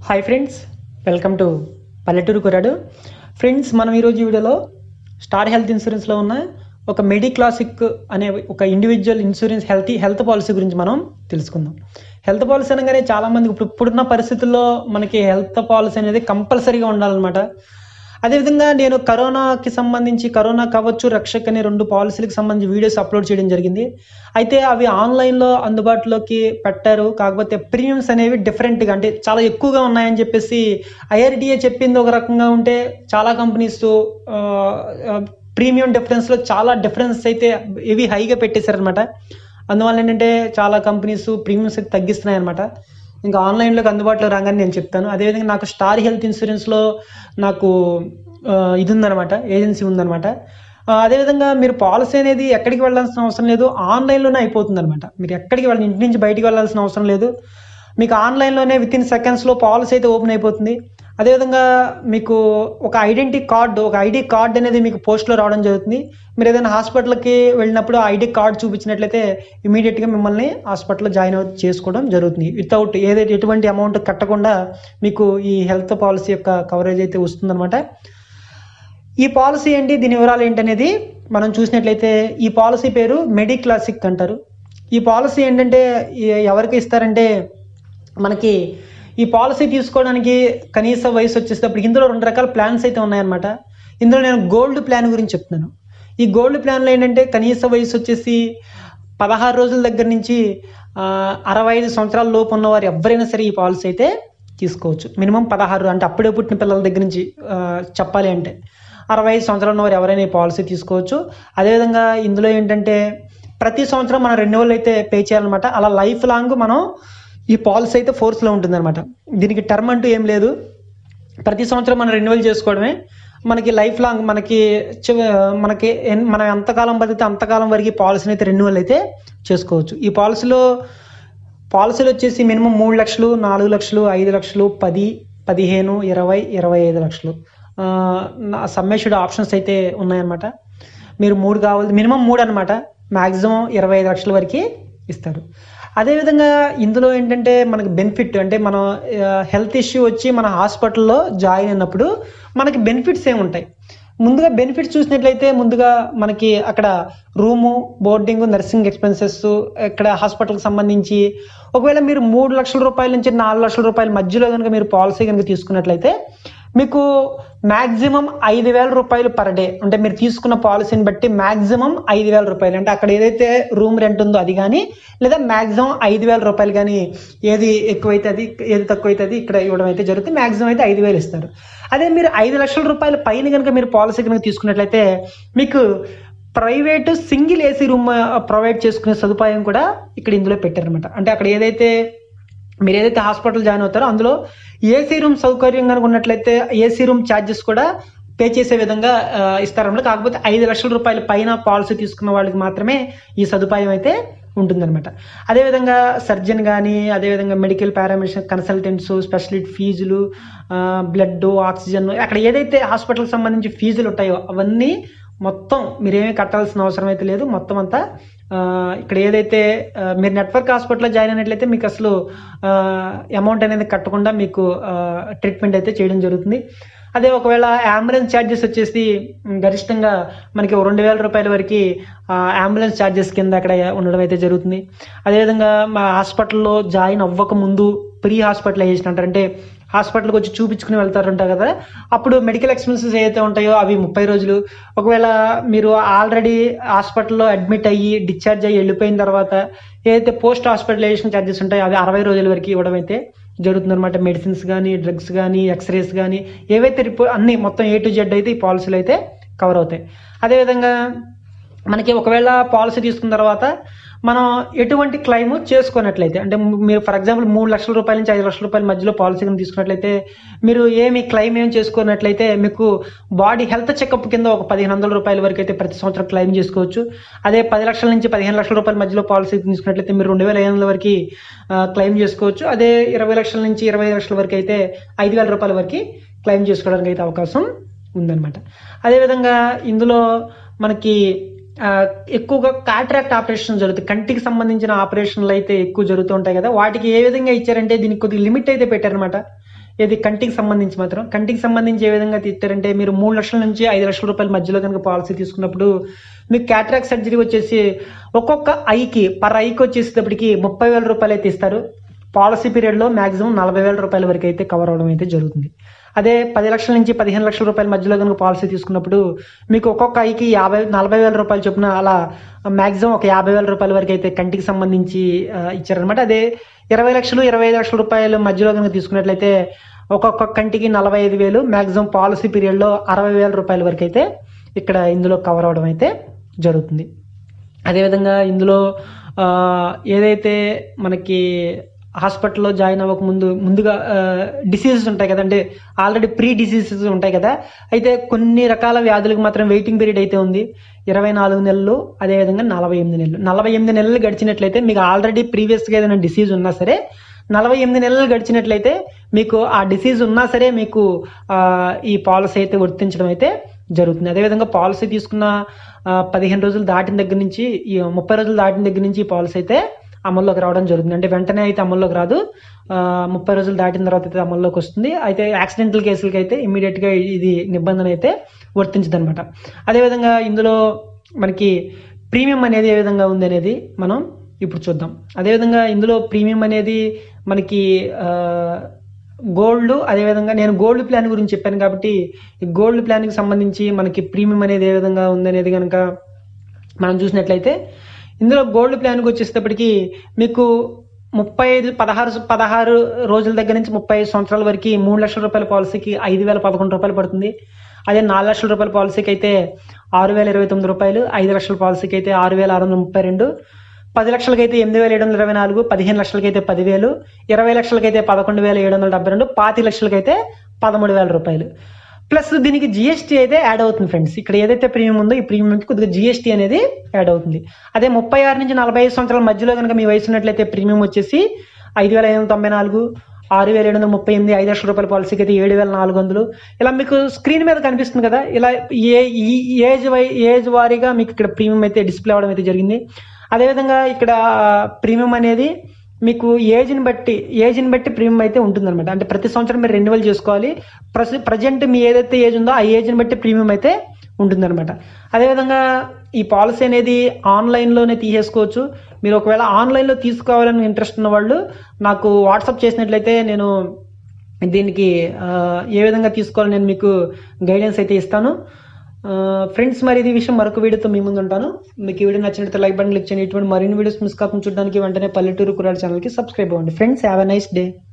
hi friends welcome to పల్లెటూరు కురాడు friends మనం ఈరోజు ఈ వీడియోలో స్టార్ హెల్త్ ఇన్సూరెన్స్లో ఉన్న ఒక మెడి క్లాసిక్ అనే ఒక individual insurance health health policy గురించి మనం తెలుసుకుందాం హెల్త్ పాలసీ అనగానే చాలామంది ఇప్పుడు ఇప్పుడున్న పరిస్థితుల్లో మనకి హెల్త్ పాలసీ అనేది కంపల్సరీగా ఉండాలన్నమాట అదేవిధంగా నేను కరోనాకి సంబంధించి కరోనా కావచ్చు రక్షక్ అనే రెండు పాలసీలకు సంబంధించి వీడియోస్ అప్లోడ్ చేయడం జరిగింది అయితే అవి ఆన్లైన్లో అందుబాటులోకి పెట్టారు కాకపోతే ప్రీమియమ్స్ అనేవి డిఫరెంట్గా అంటే చాలా ఎక్కువగా ఉన్నాయని చెప్పేసి ఐఆర్డిఏ చెప్పింది ఒక రకంగా ఉంటే చాలా కంపెనీస్ ప్రీమియం డిఫరెన్స్లో చాలా డిఫరెన్స్ అయితే ఇవి హైగా పెట్టేశారనమాట అందువల్ల ఏంటంటే చాలా కంపెనీస్ ప్రీమియమ్స్ అయితే తగ్గిస్తున్నాయి అనమాట ఇంకా ఆన్లైన్లోకి అందుబాటులో రాగానే నేను చెప్తాను అదేవిధంగా నాకు స్టార్ హెల్త్ ఇన్సూరెన్స్లో నాకు ఆ, ఇది ఉందన్నమాట ఏజెన్సీ ఉందన్నమాట ఆ, అదేవిధంగా మీరు పాలసీ అనేది ఎక్కడికి వెళ్ళాల్సిన అవసరం లేదు ఆన్లైన్లోనే అయిపోతుంది అనమాట మీరు ఎక్కడికి వెళ్ళి ఇంటి నుంచి బయటికి వెళ్ళాల్సిన అవసరం లేదు మీకు ఆన్లైన్లోనే విత్ ఇన్ సెకండ్స్లో పాలసీ అయితే ఓపెన్ అయిపోతుంది అదేవిధంగా మీకు ఒక ఐడెంటిటీ కార్డు ఒక ఐడి కార్డ్ అనేది మీకు పోస్ట్లో రావడం జరుగుతుంది మీరు ఏదైనా హాస్పిటల్కి వెళ్ళినప్పుడు ఐడి కార్డ్ చూపించినట్లయితే ఇమీడియట్గా మిమ్మల్ని హాస్పిటల్లో జాయిన్ అవుట్ చేసుకోవడం జరుగుతుంది వితౌట్ ఏదైతే ఎటువంటి అమౌంట్ కట్టకుండా మీకు ఈ హెల్త్ పాలసీ యొక్క కవరేజ్ అయితే వస్తుందన్నమాట ఈ పాలసీ ఏంటి దీని వివరాలు ఏంటనేది మనం చూసినట్లయితే ఈ పాలసీ పేరు మెడి క్లాసిక్ అంటారు ఈ పాలసీ ఏంటంటే ఈ- ఎవరికి ఇస్తారంటే మనకి ఈ పాలసీ తీసుకోవడానికి కనీస వయసు వచ్చేటప్పుడు ఇందులో రెండు రకాల ప్లాన్స్ అయితే ఉన్నాయన్నమాట ఇందులో నేను గోల్డ్ ప్లాన్ గురించి చెప్తున్నాను ఈ గోల్డ్ ప్లాన్లో ఏంటంటే కనీస వయసు వచ్చేసి పదహారు రోజుల దగ్గర నుంచి ఆ, అరవై ఐదు సంవత్సరాల లోపు ఉన్న వారు ఎవరైనా సరే ఈ పాలసీ అయితే తీసుకోవచ్చు మినిమం పదహారు అంటే అప్పుడే పుట్టిన పిల్లల దగ్గర నుంచి ఆ, చెప్పాలి అంటే అరవై ఐదు సంవత్సరాలు ఉన్న వారు ఎవరైనా ఈ పాలసీ తీసుకోవచ్చు అదేవిధంగా ఇందులో ఏంటంటే ప్రతి సంవత్సరం మనం రెన్యువల్ అయితే పే చేయాలన్నమాట అలా లైఫ్ లాంగ్ మనం ఈ పాలసీ అయితే ఫోర్స్లో ఉంటుందన్నమాట దీనికి టర్మ్ అంటూ ఏం లేదు ప్రతి సంవత్సరం మనం రెన్యువల్ చేసుకోవడమే మనకి లైఫ్ లాంగ్ మనకి చివ- మనకి ఎన్- మనం ఎంతకాలం బతికితే అంతకాలం వరకు ఈ పాలసీని అయితే రెన్యువల్ అయితే చేసుకోవచ్చు ఈ పాలసీలో పాలసీలు వచ్చేసి మినిమం మూడు లక్షలు నాలుగు లక్షలు ఐదు లక్షలు పది పదిహేను ఇరవై ఇరవై ఐదు లక్షలు సమ్మేషుడ్ ఆప్షన్స్ అయితే ఉన్నాయన్నమాట మీరు మూడు కావాలి మినిమం మూడు అనమాట మ్యాక్సిమం ఇరవై ఐదు లక్షల వరకు ఇస్తారు అదేవిధంగా ఇందులో ఏంటంటే మనకి బెనిఫిట్ అంటే మనం హెల్త్ ఇష్యూ వచ్చి మన హాస్పిటల్లో జాయిన్ అయినప్పుడు మనకి బెనిఫిట్స్ ఏమి ఉంటాయి ముందుగా బెనిఫిట్స్ చూసినట్లయితే ముందుగా మనకి అక్కడ రూము బోర్డింగ్ నర్సింగ్ ఎక్స్పెన్సెస్ ఇక్కడ హాస్పిటల్కి సంబంధించి ఒకవేళ మీరు మూడు లక్షల రూపాయల నుంచి నాలుగు లక్షల రూపాయల మధ్యలో కనుక మీరు పాలసీ కనుక తీసుకున్నట్లయితే మీకు మ్యాక్సిమం ఐదు వేల రూపాయలు పర్ డే అంటే మీరు తీసుకున్న పాలసీని బట్టి మ్యాక్సిమం ఐదు వేల రూపాయలు అంటే అక్కడ ఏదైతే రూమ్ రెంట్ ఉందో అది కానీ లేదా మ్యాక్సిమం ఐదు వేల రూపాయలు కానీ ఏది ఎక్కువైతే అది ఏది తక్కువైతే అది ఇక్కడ ఇవ్వడం అయితే జరుగుతుంది మ్యాక్సిమం అయితే ఐదు వేలు ఇస్తారు అదే మీరు ఐదు లక్షల రూపాయల పైన కనుక మీరు పాలసీ కనుక తీసుకున్నట్లయితే మీకు private single AC room provide చేసుకునే సదుపాయం కూడా ఇక్కడ ఇందులో పెట్టారనమాట అంటే అక్కడ ఏదైతే మీరు ఏదైతే హాస్పిటల్ జాయిన్ అవుతారో అందులో ఏసీ రూమ్ సౌకర్యం కనుక ఉన్నట్లయితే ఏసీ రూమ్ ఛార్జెస్ కూడా పే చేసే విధంగా ఆ, ఇస్తారన్నమాట కాకపోతే ఐదు లక్షల రూపాయల పైన పాలసీ తీసుకున్న వాళ్ళకి మాత్రమే ఈ సదుపాయం అయితే ఉంటుందన్నమాట అదేవిధంగా సర్జన్ కానీ అదేవిధంగా మెడికల్ పారామెడిషన్ కన్సల్టెంట్స్ స్పెషలిస్ట్ ఫీజులు బ్లడ్ ఆక్సిజన్ అక్కడ ఏదైతే హాస్పిటల్కి సంబంధించి ఫీజులు ఉంటాయో అవన్నీ మొత్తం మీరేమీ కట్టాల్సిన అవసరం అయితే లేదు మొత్తం అంతా ఆ, ఇక్కడ ఏదైతే ఆ, మీరు నెట్వర్క్ హాస్పిటల్లో జాయిన్ అయినట్లయితే మీకు అసలు అమౌంట్ అనేది కట్టకుండా మీకు ట్రీట్మెంట్ అయితే చేయడం జరుగుతుంది అదే ఒకవేళ అంబులెన్స్ ఛార్జెస్ వచ్చేసి ఉమ్, గరిష్టంగా మనకి ఓ రెండు వేల రూపాయల వరకు అంబులెన్స్ ఛార్జెస్ కింద అక్కడ ఉండడం అయితే జరుగుతుంది అదేవిధంగా మా హాస్పిటల్లో జాయిన్ అవ్వక ముందు ప్రీ హాస్పిటలైజేషన్ అంటారు అంటే హాస్పిటల్కి వచ్చి చూపించుకుని వెళ్తారంటారు కదా అప్పుడు మెడికల్ ఎక్స్పెన్సెస్ ఏదైతే ఉంటాయో అవి ముప్పై రోజులు ఒకవేళ మీరు ఆల్రెడీ హాస్పిటల్లో అడ్మిట్ అయ్యి డిశ్చార్జ్ అయ్యి వెళ్ళిపోయిన తర్వాత ఏదైతే పోస్ట్ హాస్పిటలైజేషన్ ఛార్జెస్ ఉంటాయో అవి అరవై రోజుల వరకు ఇవ్వడం అయితే జరుగుతుందన్నమాట మెడిసిన్స్ కానీ డ్రగ్స్ కానీ ఎక్స్రేస్ కానీ ఏవైతే రిపో అన్ని మొత్తం ఏ టు జెడ్ అయితే ఈ పాలసీలు అయితే కవర్ అవుతాయి అదేవిధంగా మనకి ఒకవేళ పాలసీ తీసుకున్న తర్వాత మనం ఎటువంటి క్లెయిమ్ చేసుకున్నట్లయితే అంటే మీరు ఫర్ ఎగ్జాంపుల్ మూడు లక్షల రూపాయల నుంచి ఐదు లక్షల రూపాయల మధ్యలో పాలసీ కింద తీసుకున్నట్లయితే మీరు ఏమి క్లెయిమ్ ఏం చేసుకున్నట్లయితే మీకు బాడీ హెల్త్ చెకప్ కింద ఒక పదిహేను వందల రూపాయల వరకు అయితే ప్రతి సంవత్సరం క్లెయిమ్ చేసుకోవచ్చు అదే పది లక్షల నుంచి పదిహేను లక్షల రూపాయల మధ్యలో పాలసీ తీసుకున్నట్లయితే మీరు రెండు వేల ఐదు వందల వరకు క్లెయిమ్ చేసుకోవచ్చు అదే ఇరవై లక్షల నుంచి ఇరవై ఐదు లక్షల వరకు అయితే ఐదు వేల రూపాయల వరకు క్లెయిమ్ చేసుకోవడానికి అయితే అవకాశం ఉందన్నమాట అదేవిధంగా ఇందులో మనకి ఆ, ఎక్కువగా కాట్రాక్ట్ ఆపరేషన్ జరుగుతాయి కంటికి సంబంధించిన ఆపరేషన్లు అయితే ఎక్కువ జరుగుతూ ఉంటాయి కదా వాటికి ఏ విధంగా ఇచ్చారంటే దీనికి కొద్దిగా లిమిట్ అయితే పెట్టారనమాట ఇది కంటికి సంబంధించి మాత్రం కంటికి సంబంధించి ఏ విధంగా తీస్తారంటే మీరు మూడు లక్షల నుంచి ఐదు లక్షల రూపాయల మధ్యలో కనుక పాలసీ తీసుకున్నప్పుడు మీకు క్యాట్రాక్ సర్జరీ వచ్చేసి ఒక్కొక్క ఐకి పర్ ఐకి వచ్చేసేటప్పటికి ముప్పై వేల రూపాయలు అయితే ఇస్తారు పాలసీ పీరియడ్లో మాక్సిమం నలభై వేల రూపాయల వరకు అయితే కవర్ అవడం అయితే జరుగుతుంది అదే పది లక్షల నుంచి పదిహేను లక్షల రూపాయల మధ్యలో కనుక పాలసీ తీసుకున్నప్పుడు మీకు ఒక్కొక్క ఐకి యాభై నలభై వేల రూపాయలు చొప్పున అలా మాక్సిమం ఒక యాభై వేల రూపాయల వరకు అయితే కంటికి సంబంధించి ఆ, ఇచ్చారనమాట అదే ఇరవై లక్షలు ఇరవై ఐదు లక్షల రూపాయల మధ్యలో కనుక తీసుకున్నట్లయితే ఒక్కొక్క కంటికి నలభై ఐదు వేలు మాక్సిమం పాలసీ పీరియడ్లో అరవై వేల రూపాయల వరకు అయితే ఇక్కడ ఇందులో కవర్ అవడం అయితే జరుగుతుంది అదేవిధంగా ఇందులో ఆ, ఏదైతే మనకి హాస్పిటల్లో జాయిన్ అవ్వక ముందు ముందుగా డిసీజెస్ ఉంటాయి కదండి ఆల్రెడీ ప్రీ డిసీజెస్ ఉంటాయి కదా అయితే కొన్ని రకాల వ్యాధులకు మాత్రం వెయిటింగ్ పీరియడ్ అయితే ఉంది ఇరవై నాలుగు నెలలు అదేవిధంగా నలభై ఎనిమిది నెలలు నలభై ఎనిమిది నెలలు గడిచినట్లయితే మీకు ఆల్రెడీ ప్రీవియస్గా ఏదైనా డిసీజ్ ఉన్నా సరే నలభై ఎనిమిది నెలలు గడిచినట్లయితే మీకు ఆ డిసీజ్ ఉన్నా సరే మీకు ఆ, ఈ పాలసీ అయితే వర్తించడం అయితే జరుగుతుంది అదేవిధంగా పాలసీ తీసుకున్న ఆ, పదిహేను రోజులు దాటిన దగ్గర నుంచి ఈ ముప్పై రోజులు దాటిన దగ్గర నుంచి ఈ పాలసీ అయితే అమల్లోకి రావడం జరుగుతుంది అంటే వెంటనే అయితే అమల్లోకి రాదు ఆ, ముప్పై రోజులు దాటిన తర్వాత అయితే అమల్లోకి వస్తుంది అయితే యాక్సిడెంటల్ కేసులకి అయితే immediate గా ఇది నిబంధన అయితే వర్తించదు అనమాట అదేవిధంగా ఇందులో మనకి ప్రీమియం అనేది ఏ విధంగా ఉంది అనేది మనం ఇప్పుడు చూద్దాం అదేవిధంగా ఇందులో ప్రీమియం అనేది మనకి గోల్డ్ అదేవిధంగా నేను గోల్డ్ ప్లాన్ గురించి చెప్పాను కాబట్టి ఈ గోల్డ్ ప్లాన్కి సంబంధించి మనకి ప్రీమియం అనేది ఏ విధంగా ఉందనేది కనుక మనం చూసినట్లయితే ఇందులో గోల్డ్ ప్లాన్కి వచ్చేటప్పటికి మీకు ముప్పై ఐదు పదహారు పదహారు రోజుల దగ్గర నుంచి ముప్పై ఐదు సంవత్సరాల వరకు మూడు లక్షల రూపాయల పాలసీకి ఐదు వేల పదకొండు రూపాయలు పడుతుంది అదే నాలుగు లక్షల రూపాయల పాలసీకి అయితే ఆరు వేల ఇరవై తొమ్మిది రూపాయలు ఐదు లక్షల పాలసీకి అయితే ఆరు వేల ఆరు వందల ముప్పై రెండు పది లక్షలకైతే ఎనిమిది వేల ఏడు వందల ఇరవై నాలుగు పదిహేను లక్షలకైతే పదివేలు ఇరవై లక్షలకైతే పదకొండు వేల ఏడు వందల డెబ్బై రెండు పాతి లక్షలకైతే పదమూడు వేల రూపాయలు ప్లస్ దీనికి జిఎస్టీ అయితే యాడ్ అవుతుంది ఫ్రెండ్స్ ఇక్కడ ఏదైతే ప్రీమియం ఉందో ఈ ప్రీమియంకి కొద్దిగా జిఎస్టీ అనేది యాడ్ అవుతుంది అదే ముప్పై ఆరు నుంచి నలభై ఐదు సంవత్సరాల మధ్యలో కనుక మీ వయసు ఉన్నట్లయితే ప్రీమియం వచ్చేసి ఐదు వేల ఐదు వందల తొంభై నాలుగు ఆరు వేల ఏడు వందల ముప్పై ఎనిమిది ఐదు లక్షల రూపాయల పాలసీకి అయితే ఏడు వేల నాలుగు వందలు ఇలా మీకు స్క్రీన్ మీద కనిపిస్తుంది కదా ఇలా ఏ ఈ ఏజ్ వై ఏజ్ వారీగా మీకు ఇక్కడ ప్రీమియం అయితే డిస్ప్లే అవ్వడం అయితే జరిగింది అదేవిధంగా ఇక్కడ ప్రీమియం అనేది మీకు ఏజ్ని బట్టి ఏజ్ని బట్టి ప్రీమియం అయితే ఉంటుందన్నమాట అంటే ప్రతి సంవత్సరం మీరు రెన్యువల్ చేసుకోవాలి ప్రసి ప్రజెంట్ మీ ఏదైతే ఏజ్ ఉందో ఆ ఏజ్ని బట్టి ప్రీమియం అయితే ఉంటుందన్నమాట అదేవిధంగా ఈ పాలసీ అనేది ఆన్లైన్లోనే తీసేసుకోవచ్చు మీరు ఒకవేళ ఆన్లైన్లో తీసుకోవాలని ఇంట్రెస్ట్ ఉన్న వాళ్ళు నాకు వాట్సాప్ చేసినట్లయితే నేను దీనికి ఆ, ఏ విధంగా తీసుకోవాలని నేను మీకు గైడెన్స్ అయితే ఇస్తాను ఫ్రెండ్స్ మరి ఇది విషయం మరొక వీడియోతో మీ ముందు ఉంటాను మీకు ఈ వీడియో నచ్చినట్లయితే లైక్ బటన్ క్లిక్ చేయండి ఇటువంటి మరిన్ని వీడియోస్ మిస్ కాకుండా చూడడానికి వెంటనే పల్లెటూరు కురాడు ఛానల్కి సబ్స్క్రైబ్ అవ్వండి friends have a nice day